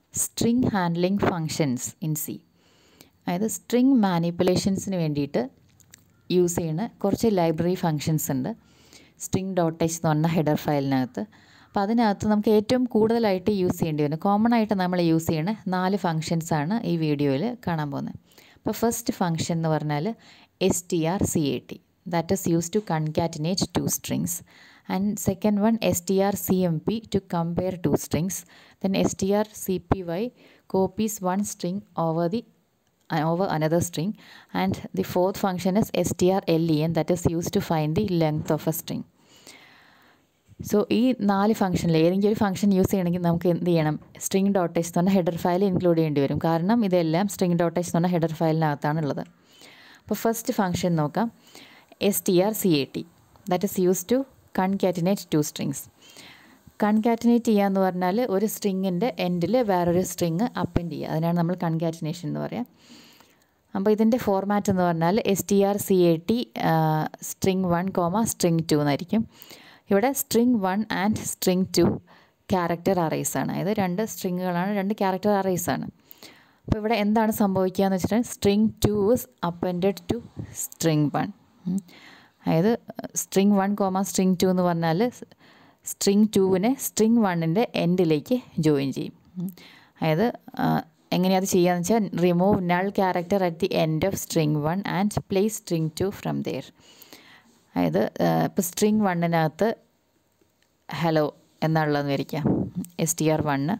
string handling functions in C അതായത് string മാനിപ്പുലേഷൻസിന് വേണ്ടിയിട്ട് യൂസ് ചെയ്യുന്ന കുറച്ച് ലൈബ്രറി ഫങ്ഷൻസ് ഉണ്ട് സ്ട്രിങ് ഡോട്ട് എച്ച് എന്ന് പറഞ്ഞ ഹെഡർ ഫയലിനകത്ത് അപ്പോൾ അതിനകത്ത് നമുക്ക് ഏറ്റവും കൂടുതലായിട്ട് യൂസ് ചെയ്യേണ്ടി വരുന്നത് കോമൺ ആയിട്ട് നമ്മൾ യൂസ് ചെയ്യുന്ന നാല് ഫങ്ഷൻസ് ആണ് ഈ വീഡിയോയിൽ കാണാൻ പോകുന്നത് അപ്പോൾ ഫസ്റ്റ് ഫങ്ഷൻ എന്ന് പറഞ്ഞാൽ S T R C A T that is use to concatenate two strings and second one S T R C M P to compare two strings then S T R C P Y copies one string over the over another string and the fourth function is strlen that is used to find the length of a string so ഈ നാല് ഫംഗ്ഷനിൽ ഏതെങ്കിലും ഒരു function use ചെയ്യണമെങ്കിൽ നമുക്ക് എന്ത് ചെയ്യണം string dot H എന്ന് പറഞ്ഞ ഹെഡർ ഫയൽ ഇൻക്ലൂഡ് ചെയ്യേണ്ടി വരും കാരണം ഇതെല്ലാം സ്ട്രിങ് ഡോട്ട് എച്ച് എന്ന് പറഞ്ഞ ഹെഡർ ഫയലിനകത്താണ് ഉള്ളത് അപ്പോൾ ഫസ്റ്റ് ഫംഗ്ഷൻ നോക്കാം S T R C A T that is use to concatenate two strings concatenate ചെയ്യുക എന്ന് പറഞ്ഞാൽ ഒരു സ്ട്രിങ്ങിൻ്റെ എൻഡിൽ വേറൊരു സ്ട്രിങ് അപ്പൻഡ് ചെയ്യുക അതിനാണ് നമ്മൾ കൺകാറ്റിനേഷൻ എന്ന് പറയുക അപ്പോൾ ഇതിൻ്റെ ഫോർമാറ്റ് എന്ന് പറഞ്ഞാൽ S T R C A T string one comma string two എന്നായിരിക്കും ഇവിടെ string one and string two character arrays ആണ് അതായത് രണ്ട് സ്ട്രിങ്ങുകളാണ് രണ്ട് ക്യാരക്ടർ അറേസ് ആണ് അപ്പോൾ ഇവിടെ എന്താണ് സംഭവിക്കുക എന്ന് വെച്ചിട്ടുണ്ടെങ്കിൽ string two is appended to string one അതായത് string one comma string two എന്ന് പറഞ്ഞാൽ സ്ട്രിങ് ടുവിനെ സ്ട്രിങ് വണ്ണിൻ്റെ എൻഡിലേക്ക് ജോയിൻ ചെയ്യും അതായത് എങ്ങനെയാണ് അത് ചെയ്യുകയെന്ന് വെച്ചാൽ remove null character at the end of string one and place string two from there അതായത് ഇപ്പോൾ സ്ട്രിങ് വണ്ണിനകത്ത് ഹലോ എന്നുള്ളതെന്ന് വിചാരിക്കാം S T R one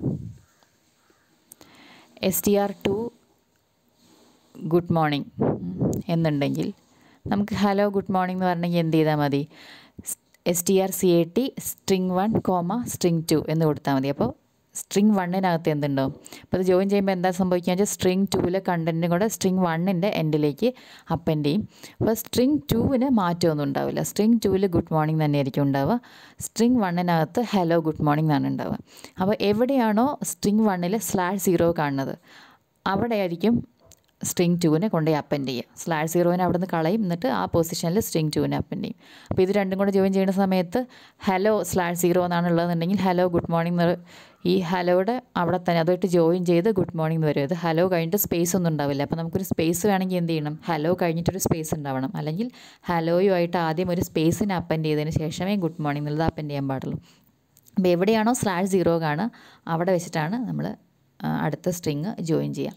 S T R two good morning എന്നുണ്ടെങ്കിൽ നമുക്ക് ഹലോ ഗുഡ് മോർണിംഗ് എന്ന് പറഞ്ഞെങ്കിൽ എന്ത് ചെയ്താൽ മതി S T R C A T string one comma string two എന്ന് കൊടുത്താൽ മതി അപ്പോൾ സ്ട്രിങ് വണ്ണിനകത്ത് എന്തുണ്ടാവും അപ്പോൾ അത് ജോയിൻ ചെയ്യുമ്പോൾ എന്താ സംഭവിക്കുക വെച്ചാൽ സ്ട്രിങ് ടൂവിലെ കണ്ടൻറ്റും കൂടെ സ്ട്രിങ് വണ്ണിൻ്റെ എൻഡിലേക്ക് അപ്പൻഡ് ചെയ്യും അപ്പോൾ സ്ട്രിങ് ടൂവിന് മാറ്റമൊന്നും ഉണ്ടാവില്ല സ്ട്രിങ് ടൂവിൽ ഗുഡ് മോർണിംഗ് തന്നെയായിരിക്കും ഉണ്ടാവുക സ്ട്രിങ് വണ്ണിനകത്ത് ഹലോ ഗുഡ് മോർണിംഗ് എന്നാണ് ഉണ്ടാവുക അപ്പോൾ എവിടെയാണോ സ്ട്രിങ് വണ്ണിൽ സ്ലാഷ് സീറോ കാണുന്നത് അവിടെയായിരിക്കും സ്ട്രിങ് ടുവിനെ കൊണ്ടുപോയി അപ്പൻഡ് ചെയ്യുക സ്ലാഷ് സീറോവിനെ അവിടെ നിന്ന് കളയും എന്നിട്ട് ആ പൊസിഷനിൽ സ്ട്രിങ് ടുവിനെ അപ്പൻഡ് ചെയ്യും അപ്പോൾ ഇത് രണ്ടും കൂടെ ജോയിൻ ചെയ്യുന്ന സമയത്ത് ഹലോ സ്ലാഷ് സീറോ എന്നാണ് ഉള്ളതെന്നുണ്ടെങ്കിൽ ഹലോ ഗുഡ് മോർണിംഗ് എന്ന് ഈ ഹലോയുടെ അവിടെ തന്നെ അതുമായിട്ട് ജോയിൻ ചെയ്ത് ഗുഡ് മോർണിംഗ് എന്ന് വരും ഇത് ഹലോ കഴിഞ്ഞിട്ട് സ്പേസ് ഒന്നും ഉണ്ടാവില്ല അപ്പോൾ നമുക്കൊരു സ്പേസ് വേണമെങ്കിൽ എന്ത് ചെയ്യണം ഹലോ കഴിഞ്ഞിട്ടൊരു സ്പേസ് ഉണ്ടാവണം അല്ലെങ്കിൽ ഹലോയുമായിട്ട് ആദ്യം ഒരു സ്പേസിനെ അപ്പൻഡ് ചെയ്തതിന് ശേഷമേ ഗുഡ് മോർണിംഗ് എന്നുള്ളത് അപ്പൻഡ് ചെയ്യാൻ പാടുള്ളൂ അപ്പോൾ എവിടെയാണോ സ്ലാഷ് സീറോ കാണുക അവിടെ വെച്ചിട്ടാണ് നമ്മൾ അടുത്ത സ്ട്രിങ് ജോയിൻ ചെയ്യുക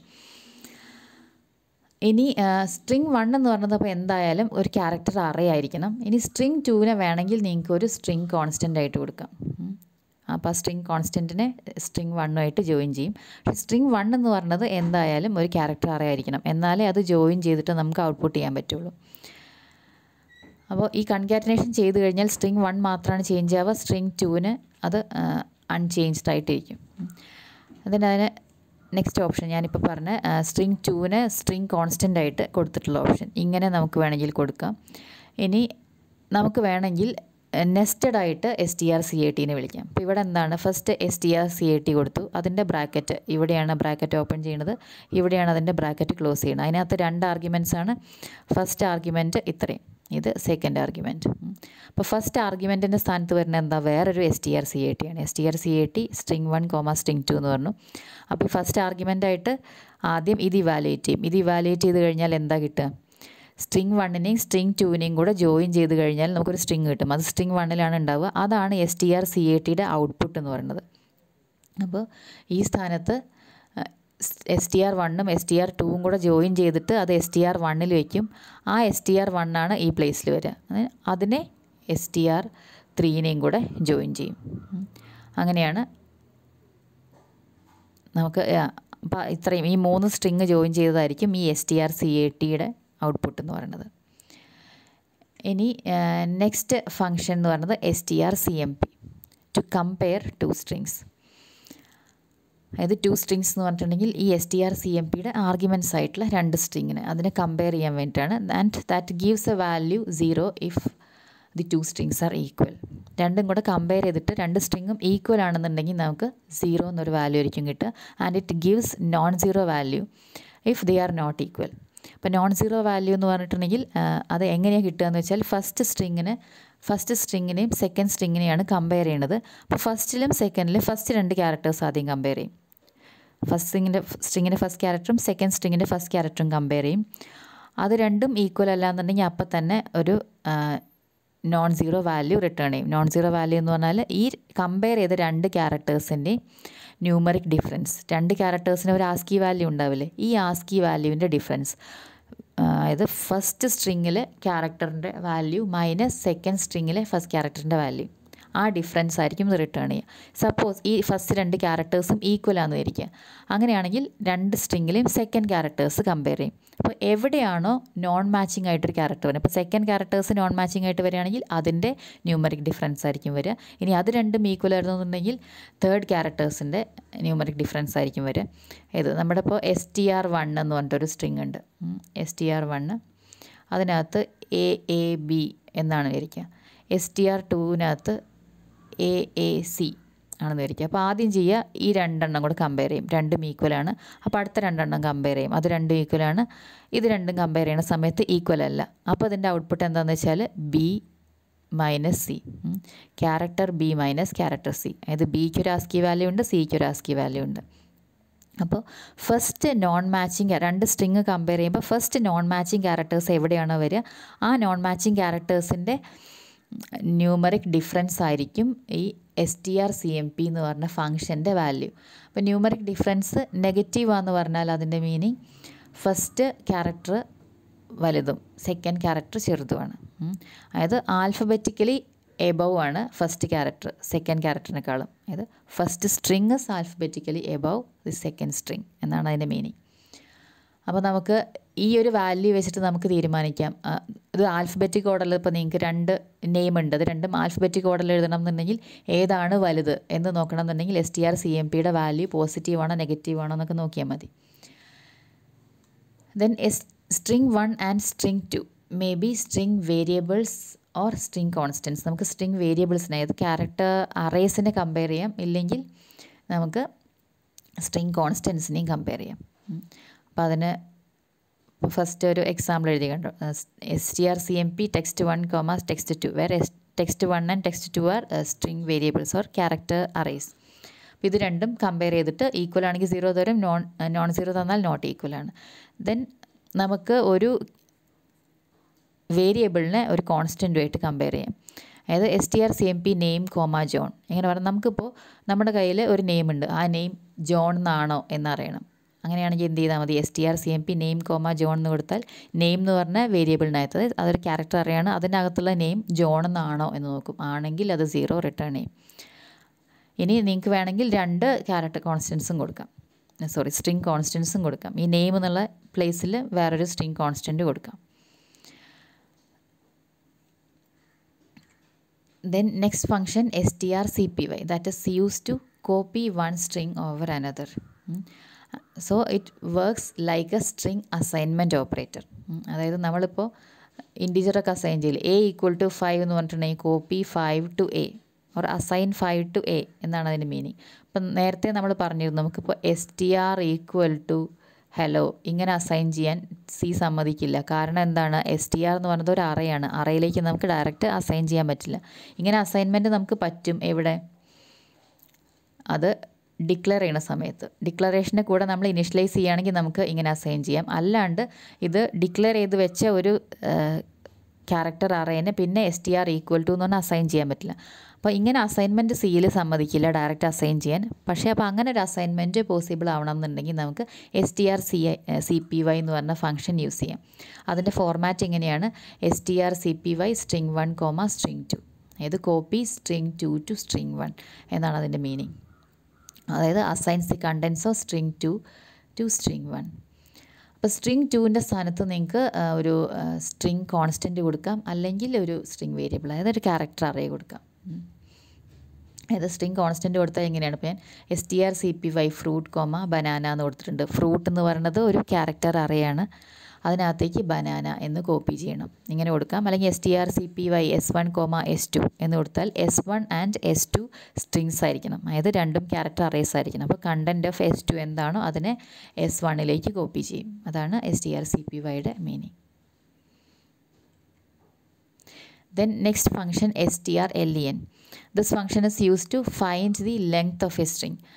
ഇനി സ്ട്രിങ് വൺ എന്ന് പറയുന്നത് അപ്പോൾ എന്തായാലും ഒരു ക്യാരക്ടർ അറേ ആയിരിക്കണം ഇനി സ്ട്രിങ് ടുവിനെ വേണമെങ്കിൽ നിങ്ങൾക്ക് ഒരു സ്ട്രിങ് കോൺസ്റ്റൻ്റ് ആയിട്ട് കൊടുക്കാം അപ്പോൾ ആ സ്ട്രിങ് കോൺസ്റ്റൻറ്റിനെ സ്ട്രിങ് വണ്ണുമായിട്ട് ജോയിൻ ചെയ്യും പക്ഷേ സ്ട്രിങ് വൺ എന്ന് പറയുന്നത് എന്തായാലും ഒരു ക്യാരക്ടർ അറേ ആയിരിക്കണം എന്നാലേ അത് ജോയിൻ ചെയ്തിട്ട് നമുക്ക് ഔട്ട്പുട്ട് ചെയ്യാൻ പറ്റുള്ളൂ അപ്പോൾ ഈ കൺകാറ്റിനേഷൻ ചെയ്ത് കഴിഞ്ഞാൽ സ്ട്രിങ് വൺ മാത്രമാണ് ചേഞ്ച് ആവുക സ്ട്രിങ് ടുവിന് അത് അൺചേഞ്ച്ഡ് ആയിട്ടിരിക്കും അതിന് അതിന് നെക്സ്റ്റ് ഓപ്ഷൻ ഞാനിപ്പോൾ പറഞ്ഞ സ്ട്രിങ് ടുവിന് സ്ട്രിങ് കോൺസ്റ്റൻ്റ് ആയിട്ട് കൊടുത്തിട്ടുള്ള ഓപ്ഷൻ ഇങ്ങനെ നമുക്ക് വേണമെങ്കിൽ കൊടുക്കാം ഇനി നമുക്ക് വേണമെങ്കിൽ നെസ്റ്റഡ് ആയിട്ട് S T R C A ടീനെ വിളിക്കാം അപ്പോൾ ഇവിടെ എന്താണ് first S T R C A T കൊടുത്തു അതിൻ്റെ ബ്രാക്കറ്റ് ഇവിടെയാണ് ബ്രാക്കറ്റ് ഓപ്പൺ ചെയ്യുന്നത് ഇവിടെയാണ് അതിൻ്റെ ബ്രാക്കറ്റ് ക്ലോസ് ചെയ്യുന്നത് അതിനകത്ത് രണ്ട് ആർഗ്യുമെൻറ്റ്സ് ആണ് ഫസ്റ്റ് ആർഗ്യുമെൻറ്റ് ഇത്രയും ഇത് സെക്കൻഡ് ആർഗ്യുമെൻറ്റ് അപ്പോൾ ഫസ്റ്റ് ആർഗ്യുമെൻറ്റിൻ്റെ സ്ഥാനത്ത് വരുന്ന എന്താ വേറൊരു S T R C A T ആണ് S T R C A T string one comma string two എന്ന് പറഞ്ഞു അപ്പോൾ ഫസ്റ്റ് ആർഗ്യുമെൻ്റായിട്ട് ആദ്യം ഇത് ഇവാലുവേറ്റ് ചെയ്യും ഇത് ഇവാലുവേറ്റ് ചെയ്ത് കഴിഞ്ഞാൽ എന്താ കിട്ടുക സ്ട്രിങ് വണ്ണിനെയും സ്ട്രിങ് ടുവിനെയും കൂടെ ജോയിൻ ചെയ്ത് കഴിഞ്ഞാൽ നമുക്കൊരു സ്ട്രിങ് കിട്ടും അത് സ്ട്രിങ് വണ്ണിലാണ് ഉണ്ടാവുക അതാണ് S T R C A ടിയുടെ ഔട്ട്പുട്ട് എന്ന് പറയുന്നത് അപ്പോൾ ഈ സ്ഥാനത്ത് എസ് ടി ആർ വണ്ണും എസ് ടി ആർ ടൂവും കൂടെ ജോയിൻ ചെയ്തിട്ട് അത് എസ് ടി ആർ വണ്ണിൽ വയ്ക്കും ആ എസ് ടി ആർ വണ്ണാണ് ഈ പ്ലേസിൽ വരിക അതിനെ എസ് ടി ആർ ത്രീനെയും കൂടെ ജോയിൻ ചെയ്യും അങ്ങനെയാണ് നമുക്ക് അപ്പോൾ ഇത്രയും ഈ മൂന്ന് സ്ട്രിങ് ജോയിൻ ചെയ്തതായിരിക്കും ഈ S T R C A ടിയുടെ ഔട്ട്പുട്ട് എന്ന് പറയുന്നത് ഇനി നെക്സ്റ്റ് ഫങ്ഷൻ എന്ന് പറയുന്നത് S T R C M P to compare two strings അതായത് ടു സ്ട്രിങ്സ് എന്ന് പറഞ്ഞിട്ടുണ്ടെങ്കിൽ ഈ S T R C M പിയുടെ ആർഗ്യുമെൻറ്റ്സ് ആയിട്ടുള്ള രണ്ട് സ്ട്രിങ്ങിന് അതിനെ കമ്പയർ ചെയ്യാൻ വേണ്ടിയിട്ടാണ് and that gives a value zero if the two strings are equal രണ്ടും കൂടെ കമ്പയർ ചെയ്തിട്ട് രണ്ട് സ്ട്രിങ്ങും ഈക്വൽ ആണെന്നുണ്ടെങ്കിൽ നമുക്ക് സീറോ എന്നൊരു വാല്യൂ ആയിരിക്കും കിട്ടുക and it gives non zero value if they are not equal അപ്പോൾ നോൺ സീറോ വാല്യൂ എന്ന് പറഞ്ഞിട്ടുണ്ടെങ്കിൽ അത് എങ്ങനെയാണ് കിട്ടുക എന്ന് വെച്ചാൽ ഫസ്റ്റ് സ്ട്രിങ്ങിന് ഫസ്റ്റ് സ്ട്രിങ്ങിനെയും സെക്കൻഡ് സ്ട്രിങ്ങിനെയാണ് കമ്പയർ ചെയ്യുന്നത് അപ്പോൾ ഫസ്റ്റിലും സെക്കൻഡിലും ഫസ്റ്റ് രണ്ട് ക്യാരക്ടേഴ്സ് ആദ്യം കമ്പയർ ചെയ്യും ഫസ്റ്റ് സ്ട്രിങ്ങിൻ്റെ സ്ട്രിങ്ങിൻ്റെ ഫസ്റ്റ് ക്യാരക്ടറും സെക്കൻഡ് സ്ട്രിങ്ങിൻ്റെ ഫസ്റ്റ് ക്യാരക്ടറും കമ്പയർ ചെയ്യും അത് രണ്ടും ഈക്വൽ അല്ല എന്നുണ്ടെങ്കിൽ അപ്പം തന്നെ ഒരു നോൺ സീറോ വാല്യൂ റിട്ടേൺ ചെയ്യും നോൺ സീറോ വാല്യൂ എന്ന് പറഞ്ഞാൽ ഈ കമ്പയർ ചെയ്ത രണ്ട് ക്യാരക്ടേഴ്സിൻ്റെയും ന്യൂമറിക് ഡിഫറൻസ് രണ്ട് ക്യാരക്ടേഴ്സിന് ഒരു ആസ്കി വാല്യൂ ഉണ്ടാവില്ലേ ഈ ആസ്കി വാല്യൂവിൻ്റെ ഡിഫറൻസ് അതായത് ഫസ്റ്റ് സ്ട്രിങ്ങിൽ ക്യാരക്ടറിൻ്റെ വാല്യൂ മൈനസ് സെക്കൻഡ് സ്ട്രിങ്ങിലെ ഫസ്റ്റ് ക്യാരക്ടറിൻ്റെ വാല്യൂ ആ ഡിഫറൻസ് ആയിരിക്കും ഇത് റിട്ടേൺ ചെയ്യുക സപ്പോസ് ഈ ഫസ്റ്റ് രണ്ട് ക്യാരക്ടേഴ്സും ഈക്വൽ ആണെന്ന് വിചാരിക്കുക അങ്ങനെയാണെങ്കിൽ രണ്ട് സ്ട്രിങ്ങിലെയും സെക്കൻഡ് ക്യാരക്ടേഴ്സ് കമ്പയർ ചെയ്യും അപ്പോൾ എവിടെയാണോ നോൺ മാച്ചിങ് ആയിട്ടൊരു ക്യാരക്ടർ വരുന്നത് ഇപ്പോൾ സെക്കൻഡ് ക്യാരക്ടേഴ്സ് നോൺ മാച്ചിങ് ആയിട്ട് വരികയാണെങ്കിൽ അതിൻ്റെ ന്യൂമറിക് ഡിഫറൻസ് ആയിരിക്കും വരിക ഇനി അത് രണ്ടും ഈക്വൽ ആയിരുന്നുണ്ടെങ്കിൽ തേർഡ് ക്യാരക്ടേഴ്സിൻ്റെ ന്യൂമറിക് ഡിഫറൻസ് ആയിരിക്കും വരിക ഇത് നമ്മുടെ ഇപ്പോൾ എസ് ടി ആർ വൺ എന്ന് പറഞ്ഞിട്ടൊരു സ്ട്രിങ് ഉണ്ട് എസ് ടി ആർ വണ്ണ് അതിനകത്ത് എ എ ബി എന്നാണ് വിചാരിക്കുക എസ് ടി ആർ ടുവിനകത്ത് എ എ സി ആണെന്ന് വിചാരിക്കുക അപ്പോൾ ആദ്യം ചെയ്യുക ഈ രണ്ടെണ്ണം കൂടെ കമ്പയർ ചെയ്യും രണ്ടും ഈക്വലാണ് അപ്പോൾ അടുത്ത രണ്ടെണ്ണം കമ്പയർ ചെയ്യും അത് രണ്ടും ഈക്വലാണ് ഇത് രണ്ടും കമ്പയർ ചെയ്യുന്ന സമയത്ത് ഈക്വൽ അല്ല അപ്പോൾ അതിൻ്റെ ഔട്ട്പുട്ട് എന്താണെന്ന് വെച്ചാൽ B minus C character B minus character C അതായത് ബിക്ക് ഒരു ആസ്കി വാല്യൂ ഉണ്ട് സിക്ക് ഒരു ആസ്കി വാല്യൂ ഉണ്ട് അപ്പോൾ ഫസ്റ്റ് നോൺ മാച്ചിങ് രണ്ട് സ്ട്രിങ് കമ്പയർ ചെയ്യുമ്പോൾ ഫസ്റ്റ് നോൺ മാച്ചിങ് ക്യാരക്ടേഴ്സ് എവിടെയാണോ വരിക ആ നോൺ മാച്ചിങ് ക്യാരക്ടേഴ്സിൻ്റെ ന്യൂമറിക് ഡിഫറൻസ് ആയിരിക്കും ഈ S T R C M P എന്ന് പറഞ്ഞ ഫംഗ്ഷൻ്റെ വാല്യൂ അപ്പോൾ ന്യൂമറിക് ഡിഫറൻസ് നെഗറ്റീവാന്ന് പറഞ്ഞാൽ അതിൻ്റെ മീനിങ് ഫസ്റ്റ് ക്യാരക്ടർ വലുതും സെക്കൻഡ് ക്യാരക്ടർ ചെറുതുമാണ് അതായത് ആൽഫബറ്റിക്കലി എബവ് ആണ് ഫസ്റ്റ് ക്യാരക്ടർ സെക്കൻഡ് ക്യാരക്ടറിനേക്കാളും അതായത് first string is alphabetically above the second string എന്നാണ് അതിൻ്റെ മീനിങ് അപ്പോൾ നമുക്ക് ഈ ഒരു വാല്യൂ വെച്ചിട്ട് നമുക്ക് തീരുമാനിക്കാം ഇത് ആൽഫബറ്റിക് ഓർഡറിൽ ഇപ്പോൾ നിങ്ങൾക്ക് രണ്ട് നെയിം ഉണ്ട് അത് രണ്ടും ആൽഫബറ്റിക് ഓർഡറിൽ എഴുതണം എന്നുണ്ടെങ്കിൽ ഏതാണ് വലുത് എന്ന് നോക്കണം എന്നുണ്ടെങ്കിൽ S T R C M പിയുടെ വാല്യൂ പോസിറ്റീവ് ആണോ നെഗറ്റീവ് ആണോ എന്നൊക്കെ നോക്കിയാൽ മതി then S string one and string two may be string variables or string constants നമുക്ക് സ്ട്രിങ് വേരിയബിൾസിനെ അതായത് ക്യാരക്ടർ അറേസിനെ കമ്പയർ ചെയ്യാം ഇല്ലെങ്കിൽ നമുക്ക് സ്ട്രിങ് കോൺസ്റ്റൻസിനെയും കമ്പയർ ചെയ്യാം അപ്പോൾ അതിന് ഫസ്റ്റ് ഒരു എക്സാമ്പിൾ എഴുതി കണ്ടു S T R C M P text one commas text two വേറെ text one and text two are string variables or character arrays അപ്പോൾ ഇത് രണ്ടും കമ്പയർ ചെയ്തിട്ട് ഈക്വൽ ആണെങ്കിൽ സീറോ തരും നോൺ നോൺ സീറോ തന്നാൽ നോട്ട് ഈക്വൽ ആണ് ദെൻ നമുക്ക് ഒരു വേരിയബിളിനെ ഒരു കോൺസ്റ്റൻറ്റുമായിട്ട് കമ്പയർ ചെയ്യാം അതായത് S T R C M P name comma John എങ്ങനെ പറഞ്ഞാൽ നമുക്കിപ്പോൾ നമ്മുടെ കയ്യിൽ ഒരു നെയിം ഉണ്ട് ആ നെയിം ജോൺ എന്നാണോ എന്നറിയണം അങ്ങനെയാണെങ്കിൽ എന്ത് ചെയ്താൽ മതി S T R C M P name comma John എന്ന് കൊടുത്താൽ നെയിം എന്ന് പറഞ്ഞ വേരിയബിളിനകത്ത് അതൊരു ക്യാരക്ടർ അറിയാണ് അതിനകത്തുള്ള നെയിം ജോൺ എന്നാണോ എന്ന് നോക്കും ആണെങ്കിൽ അത് സീറോ റിട്ടേൺ ചെയ്യും ഇനി നിങ്ങൾക്ക് വേണമെങ്കിൽ രണ്ട് ക്യാരക്ടർ കോൺസ്റ്റൻസും കൊടുക്കാം സോറി സ്ട്രിങ് കോൺസ്റ്റൻസും കൊടുക്കാം ഈ നെയിം എന്നുള്ള പ്ലേസിൽ വേറൊരു സ്ട്രിങ് കോൺസ്റ്റൻറ്റ് കൊടുക്കാം then next function strcpy that is used to copy one string over another so it works like a string assignment operator അതായത് നമ്മളിപ്പോൾ ഇൻഡിജറൊക്കെ അസൈൻ ചെയ്യില്ല എ ഈക്വൽ ടു ഫൈവ് എന്ന് പറഞ്ഞിട്ടുണ്ടെങ്കിൽ copy five to A or assign five to A എന്നാണ് അതിൻ്റെ meaning അപ്പം നേരത്തെ നമ്മൾ പറഞ്ഞിരുന്നു നമുക്കിപ്പോൾ S T R equal to hello ഇങ്ങനെ അസൈൻ ചെയ്യാൻ സി സമ്മതിക്കില്ല കാരണം എന്താണ് എസ് ടി ആർ എന്ന് പറയുന്നത് ഒരു അറയാണ് അറയിലേക്ക് നമുക്ക് ഡയറക്റ്റ് അസൈൻ ചെയ്യാൻ പറ്റില്ല ഇങ്ങനെ അസൈൻമെൻറ്റ് നമുക്ക് പറ്റും എവിടെ അത് ഡിക്ലെയർ ചെയ്യുന്ന സമയത്ത് ഡിക്ലറേഷൻ്റെ കൂടെ നമ്മൾ ഇനിഷ്യലൈസ് ചെയ്യുകയാണെങ്കിൽ നമുക്ക് ഇങ്ങനെ അസൈൻ ചെയ്യാം അല്ലാണ്ട് ഇത് ഡിക്ലെയർ ചെയ്ത് വെച്ച ഒരു ക്യാരക്ടർ അറേനെ പിന്നെ S T R equal to എന്ന് പറഞ്ഞാൽ അസൈൻ ചെയ്യാൻ പറ്റില്ല അപ്പോൾ ഇങ്ങനെ അസൈൻമെൻറ്റ് സിയിൽ സമ്മതിക്കില്ല ഡയറക്റ്റ് അസൈൻ ചെയ്യാൻ പക്ഷേ അപ്പോൾ അങ്ങനെ ഒരു അസൈൻമെൻറ്റ് പോസിബിൾ ആവണം എന്നുണ്ടെങ്കിൽ നമുക്ക് S T R C I C P Y എന്ന് പറഞ്ഞ ഫംഗ്ഷൻ യൂസ് ചെയ്യാം അതിൻ്റെ ഫോർമാറ്റ് ഇങ്ങനെയാണ് S T R C P Y string one comma string two അതായത് copy string two to string one എന്നാണ് അതിൻ്റെ മീനിങ് അതായത് assigns the contents of string two to string one അപ്പോൾ സ്ട്രിങ് ടുവിൻ്റെ സ്ഥാനത്ത് നിങ്ങൾക്ക് ഒരു സ്ട്രിങ് കോൺസ്റ്റൻറ്റ് കൊടുക്കാം അല്ലെങ്കിൽ ഒരു സ്ട്രിങ് വേരിയബിൾ അതായത് ഒരു ക്യാരക്ടർ അറേ കൊടുക്കാം അതായത് സ്ട്രിങ് കോൺസ്റ്റൻറ്റ് കൊടുത്താൽ എങ്ങനെയാണ് ഇപ്പോൾ ഞാൻ S T R C P Y fruit comma banana എന്ന് കൊടുത്തിട്ടുണ്ട് ഫ്രൂട്ട് എന്ന് പറയുന്നത് ഒരു ക്യാരക്ടർ അറേയാണ് അതിനകത്തേക്ക് ബനാന എന്ന് കോപ്പി ചെയ്യണം ഇങ്ങനെ കൊടുക്കാം അല്ലെങ്കിൽ S T R C P Y S one comma S two എന്ന് കൊടുത്താൽ S one and S two strings ആയിരിക്കണം അതായത് രണ്ടും ക്യാരക്ടർ അറേസ് ആയിരിക്കണം അപ്പോൾ കണ്ടൻറ്റ് ഓഫ് എസ് ടു എന്താണോ അതിനെ എസ് വണ്ണിലേക്ക് കോപ്പി ചെയ്യും അതാണ് S T R C P വൈയുടെ meaning then next function str len this function is used to find the length of a string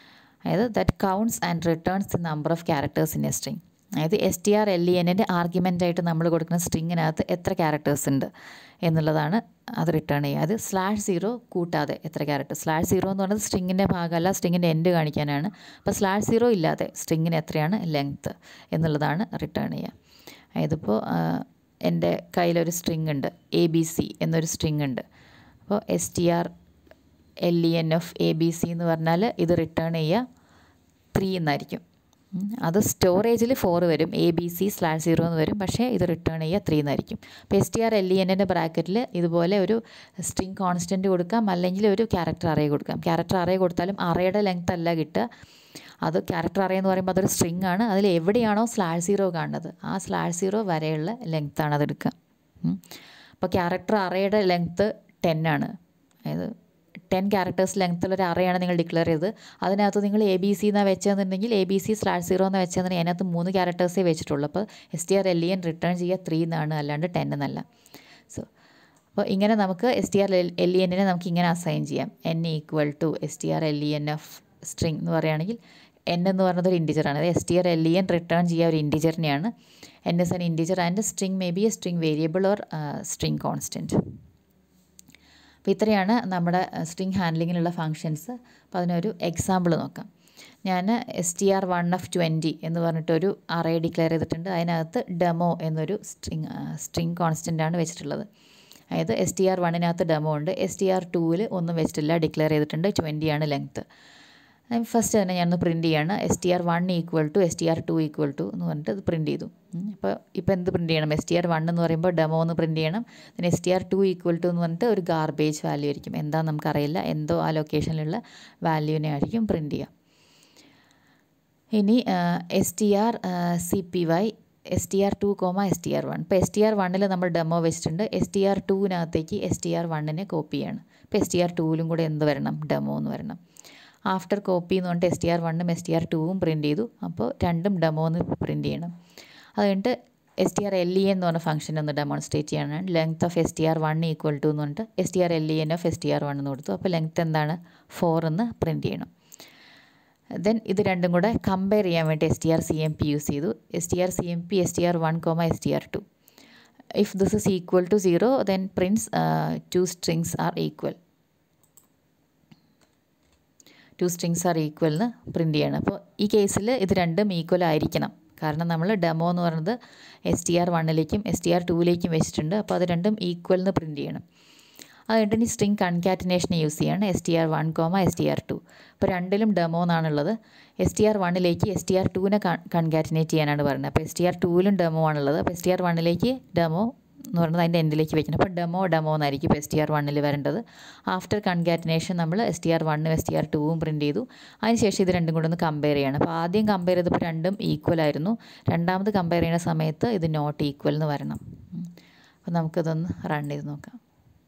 അതായത് that counts and returns the number of characters in a string അതായത് S T R L E എന്നിൻ്റെ ആർഗ്യുമെൻ്റായിട്ട് നമ്മൾ കൊടുക്കുന്ന സ്ട്രിങ്ങിനകത്ത് എത്ര characters ഉണ്ട് എന്നുള്ളതാണ് അത് റിട്ടേൺ ചെയ്യുക അത് സ്ലാഷ് സീറോ കൂട്ടാതെ എത്ര ക്യാരക്ടർ സ്ലാഷ് സീറോ എന്ന് പറയുന്നത് സ്ട്രിങ്ങിൻ്റെ ഭാഗമല്ല സ്ട്രിങ്ങിൻ്റെ എൻഡ് കാണിക്കാനാണ് അപ്പോൾ സ്ലാഷ് സീറോ ഇല്ലാതെ സ്ട്രിങ്ങിന് എത്രയാണ് ലെങ്ത്ത് എന്നുള്ളതാണ് റിട്ടേൺ ചെയ്യുക അതായതിപ്പോൾ എൻ്റെ കയ്യിലൊരു സ്ട്രിങ് ഉണ്ട് എ ബി സി എന്നൊരു സ്ട്രിങ് ഉണ്ട് അപ്പോൾ S T R L E N of A B C എന്ന് പറഞ്ഞാൽ ഇത് റിട്ടേൺ ചെയ്യുക ത്രീ എന്നായിരിക്കും അത് സ്റ്റോറേജിൽ ഫോർ വരും A B C slash zero എന്ന് വരും പക്ഷേ ഇത് റിട്ടേൺ ചെയ്യുക ത്രീ എന്നായിരിക്കും അപ്പോൾ S T R L E എൻ്റെ ബ്രാക്കറ്റിൽ ഇതുപോലെ ഒരു സ്ട്രിങ് കോൺസ്റ്റൻറ്റ് കൊടുക്കാം അല്ലെങ്കിൽ ഒരു ക്യാരക്ടർ അറേ കൊടുക്കാം ക്യാരക്ടർ അറേ കൊടുത്താലും അറേയുടെ ലെങ്ത് അല്ല കിട്ടുക അത് ക്യാരക്ടർ അറേ എന്ന് പറയുമ്പോൾ അതൊരു സ്ട്രിങ് ആണ് അതിൽ എവിടെയാണോ സ്ലാഷ് സീറോ കാണുന്നത് ആ സ്ലാഷ് സീറോ വരെയുള്ള ലെങ്ത്താണ് അത് എടുക്കുക അപ്പോൾ ക്യാരക്ടർ അറേയുടെ ലെങ്ത്ത് ടെൻ ആണ് അതായത് ടെൻ ക്യാരക്ടേഴ്സ് ലെങ്ത്തുള്ള ഒരു അറയാണ് നിങ്ങൾ ഡിക്ലെയർ ചെയ്ത് അതിനകത്ത് നിങ്ങൾ എ ബി സി എന്നാണ് വെച്ചതെന്നുണ്ടെങ്കിൽ A B C slash zero എന്ന് വെച്ചതെന്നുണ്ടെങ്കിൽ അതിനകത്ത് മൂന്ന് ക്യാരക്ടേഴ്സേ വെച്ചിട്ടുള്ളൂ അപ്പോൾ S T R L N return ചെയ്യുക ത്രീ എന്നാണ് അല്ലാണ്ട് ടെൻ എന്നല്ല സോ അപ്പോൾ ഇങ്ങനെ നമുക്ക് S T R L E എന്നിനെ നമുക്ക് ഇങ്ങനെ അസൈൻ ചെയ്യാം N equal to S T R L E N of string എന്ന് പറയുകയാണെങ്കിൽ എൻ എന്ന് പറയുന്നത് ഒരു ഇൻറ്റിജറാണ് അത് S T R L E N return ചെയ്യുക ഒരു ഇൻറ്റിജറിനെയാണ് N S N integer and string may be a string variable or string constant അപ്പോൾ ഇത്രയാണ് നമ്മുടെ സ്ട്രിങ് ഹാൻഡ്ലിങ്ങിലുള്ള ഫങ്ഷൻസ് അപ്പോൾ അതിനൊരു എക്സാമ്പിൾ നോക്കാം ഞാൻ S T R one of twenty എന്ന് പറഞ്ഞിട്ടൊരു അറേ ഡിക്ലെയർ ചെയ്തിട്ടുണ്ട് അതിനകത്ത് ഡെമോ എന്നൊരു സ്ട്രിങ് സ്ട്രിങ് കോൺസ്റ്റൻ്റ് ആണ് വെച്ചിട്ടുള്ളത് അതായത് എസ് ടി ആർ വണ്ണിനകത്ത് ഡെമോ ഉണ്ട് എസ് ടി ആർ ടൂവിൽ ഒന്നും വെച്ചിട്ടില്ല ഡിക്ലെയർ ചെയ്തിട്ടുണ്ട് ട്വൻറ്റി ആണ് ലെങ്ത്ത് ഫസ്റ്റ് തന്നെ ഞാനൊന്ന് പ്രിൻറ്റ് ചെയ്യാണ് S T R one equal to S T R two equal to എന്ന് പറഞ്ഞിട്ട് ഇത് പ്രിൻറ്റ് ചെയ്തു അപ്പോൾ ഇപ്പോൾ എന്ത് പ്രിൻറ്റ് ചെയ്യണം എസ് ടി ആർ വൺ എന്ന് പറയുമ്പോൾ ഡെമോ എന്ന് പ്രിൻറ്റ് ചെയ്യണം പിന്നെ S T R two equal to എന്ന് പറഞ്ഞിട്ട് ഒരു ഗാർബേജ് വാല്യൂ ആയിരിക്കും എന്താണെന്ന് നമുക്കറിയില്ല എന്തോ ആ ലൊക്കേഷനിലുള്ള വാല്യൂവിനെ ആയിരിക്കും പ്രിൻറ്റ് ചെയ്യുക ഇനി S T R C P Y S T R two comma S T R one ഇപ്പോൾ എസ് ടി ആർ വണ്ണിൽ നമ്മൾ ഡെമോ വെച്ചിട്ടുണ്ട് എസ് ടി ആർ ടുവിനകത്തേക്ക് എസ് ടി ആർ വണ്ണിനെ കോപ്പി ചെയ്യാണ് ഇപ്പോൾ എസ് ടി ആർ ടുവിലും കൂടെ എന്ത് വരണം ഡെമോ എന്ന് വരണം ആഫ്റ്റർ കോപ്പി എന്ന് പറഞ്ഞിട്ട് എസ് ടി ആർ വണ്ണും എസ് ടി ആർ ടൂവും പ്രിൻറ്റ് ചെയ്തു അപ്പോൾ രണ്ടും ഡെമോ എന്ന് പ്രിൻറ്റ് ചെയ്യണം അത് കഴിഞ്ഞിട്ട് S T R L E എന്ന് പറഞ്ഞ ഫംഗ്ഷൻ ഒന്ന് ഡെമോൺസ്ട്രേറ്റ് ചെയ്യാനാണ് length of S T R one equal to എന്ന് പറഞ്ഞിട്ട് S T R L E N of S T R one എന്ന് കൊടുത്തു അപ്പോൾ ലെങ്ത് എന്താണ് ഫോർ എന്ന് പ്രിൻറ്റ് ചെയ്യണം ദെൻ ഇത് രണ്ടും കൂടെ കമ്പയർ ചെയ്യാൻ വേണ്ടി S T R C M P use ചെയ്തു S T R C M P S T R one comma S T R two if this is equal to zero then prints two strings are equal two strings are equal എന്ന് print ചെയ്യണം അപ്പോൾ ഈ കേസിൽ ഇത് രണ്ടും equal ആയിരിക്കണം കാരണം നമ്മൾ ഡെമോ എന്ന് പറയുന്നത് എസ് ടി ആർ വണ്ണിലേക്കും എസ് ടി ആർ ടൂവിലേക്കും വെച്ചിട്ടുണ്ട് അപ്പോൾ അത് രണ്ടും ഈക്വൽ എന്ന് പ്രിൻറ്റ് ചെയ്യണം അത് കഴിഞ്ഞിട്ട് ഇനി സ്ട്രിങ് കൺകാറ്റിനേഷൻ യൂസ് ചെയ്യാണ് S T R one comma S T R two അപ്പോൾ രണ്ടിലും ഡെമോ എന്നാണുള്ളത് എസ് ടി ആർ വണ്ണിലേക്ക് എസ് ടി ആർ ടുവിനെ കൺകാറ്റിനേറ്റ് ചെയ്യാനാണ് പറയുന്നത് അപ്പോൾ എസ് ടി ആർ ടൂവിലും ഡെമോ ആണുള്ളത് അപ്പോൾ എസ് ടി ആർ വണ്ണിലേക്ക് ഡെമോ എന്ന് പറയുന്നത് അതിൻ്റെ എൻഡിലേക്ക് വെക്കണം അപ്പോൾ ഡെമോ ഡെമോ എന്നായിരിക്കും ഇപ്പോൾ എസ് ടി ആർ വണ്ണിൽ വരേണ്ടത് ആഫ്റ്റർ കൺകാറ്റിനേഷൻ നമ്മൾ എസ് ടി ആർ വണ്ണും എസ് ടി ആർ ടൂവും പ്രിൻറ്റ് ചെയ്തു അതിനുശേഷം ഇത് രണ്ടും കൂടെ ഒന്ന് കമ്പയർ ചെയ്യണം അപ്പോൾ ആദ്യം കമ്പയർ ചെയ്തപ്പോൾ രണ്ടും ഈക്വൽ ആയിരുന്നു രണ്ടാമത് കമ്പയർ ചെയ്യുന്ന സമയത്ത് ഇത് നോട്ട് ഈക്വൽ എന്ന് വരണം അപ്പോൾ നമുക്കിതൊന്ന് റൺ ചെയ്ത് നോക്കാം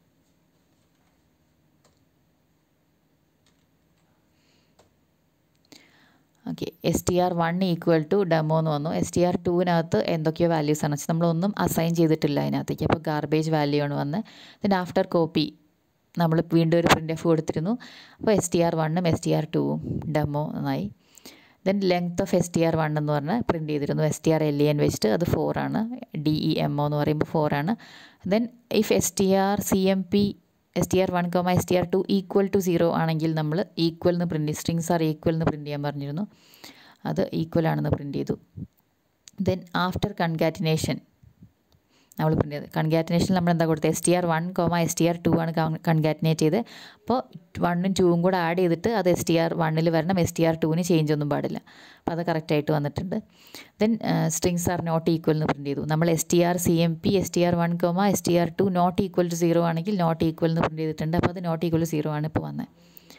okay S T R one equal to demo എന്ന് വന്നു എസ് ടി ആർ ടുവിനകത്ത് എന്തൊക്കെയോ വാല്യൂസ് ആണ് നമ്മളൊന്നും അസൈൻ ചെയ്തിട്ടില്ല അതിനകത്തേക്ക് അപ്പോൾ ഗാർബേജ് വാല്യൂ ആണ് വന്ന് ഇതിൻ്റെ ആഫ്റ്റർ കോപ്പി നമ്മൾ വീണ്ടും ഒരു പ്രിൻ്റ് എഫ് കൊടുത്തിരുന്നു അപ്പോൾ എസ് ടി ആർ വണ്ണും എസ് ടി ആർ ടുവും ഡെമോ എന്നായി then length of S T R one എന്ന് പറഞ്ഞ് പ്രിൻറ്റ് ചെയ്തിരുന്നു S T R L N വെച്ചിട്ട് അത് ഫോർ ആണ് ഡി ഇ എം ഒ എന്ന് പറയുമ്പോൾ ഫോർ ആണ് then if S T R C M P S T R one comma S T R two equal to zero ആണെങ്കിൽ നമ്മൾ equal എന്ന് print strings are equal എന്ന് print ചെയ്യാൻ പറഞ്ഞിരുന്നു അത് ഈക്വൽ ആണെന്ന് പ്രിൻറ്റ് ചെയ്തു ദെൻ ആഫ്റ്റർ കൺകാറ്റിനേഷൻ നമ്മൾ പ്രിൻറ്റ് ചെയ്ത് കൺകാറ്റിനേഷൻ നമ്മൾ എന്താ കൊടുത്തത് S T R one comma S T R two ആണ് കൺകാറ്റിനേറ്റ് ചെയ്ത് അപ്പോൾ വണ്ണും ടൂവും കൂടെ ആഡ് ചെയ്തിട്ട് അത് എസ് ടി ആർ വണ്ണിൽ വരണം എസ് ടി ആർ ടുവിന് ചേഞ്ച് ഒന്നും പാടില്ല അപ്പോൾ അത് കറക്റ്റായിട്ട് വന്നിട്ടുണ്ട് then strings are not equal എന്ന് പ്രിൻറ്റ് ചെയ്തു നമ്മൾ S T R C M P S T R one comma S T R two not equal to zero ആണെങ്കിൽ നോട്ട് ഈക്വൽ എന്ന് പ്രിൻറ്റ് ചെയ്തിട്ടുണ്ട് അപ്പോൾ അത് നോട്ട് ഈക്വൽ ടു സീറോ ആണ് ഇപ്പോൾ വന്നത്